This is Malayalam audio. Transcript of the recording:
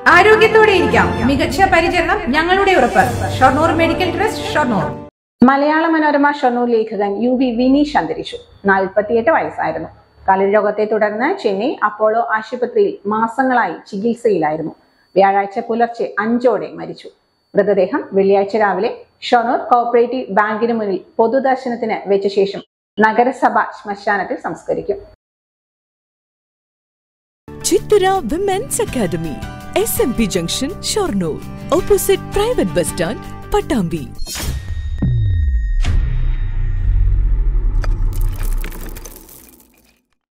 ആരോഗ്യത്തോടെ ഇരിക്കാം മികച്ച പരിചരണം ഞങ്ങളുടെ ഉറപ്പ് ഷൊർണൂർ മെഡിക്കൽ ട്രസ്റ്റ് ഷൊർണൂർ മലയാള മനോരമ ഷൊർണൂർ ലേഖകൻ യു വി വിനീഷ് അന്തരിച്ചു നാൽപ്പത്തിയെട്ട് വയസ്സായിരുന്നു കരൾ രോഗത്തെ തുടർന്ന് ചെന്നൈ അപ്പോളോ ആശുപത്രിയിൽ മാസങ്ങളായി ചികിത്സയിലായിരുന്നു വ്യാഴാഴ്ച പുലർച്ചെ അഞ്ചോടെ മരിച്ചു മൃതദേഹം വെള്ളിയാഴ്ച രാവിലെ ഷൊർണൂർ കോഓപ്പറേറ്റീവ് ബാങ്കിന് മുന്നിൽ പൊതുദർശനത്തിന് വെച്ച ശേഷം നഗരസഭ ശ്മശാനത്തിൽ സംസ്കരിക്കും Chithara women's academy S M P junction Shoranur opposite private bus stand Pattambi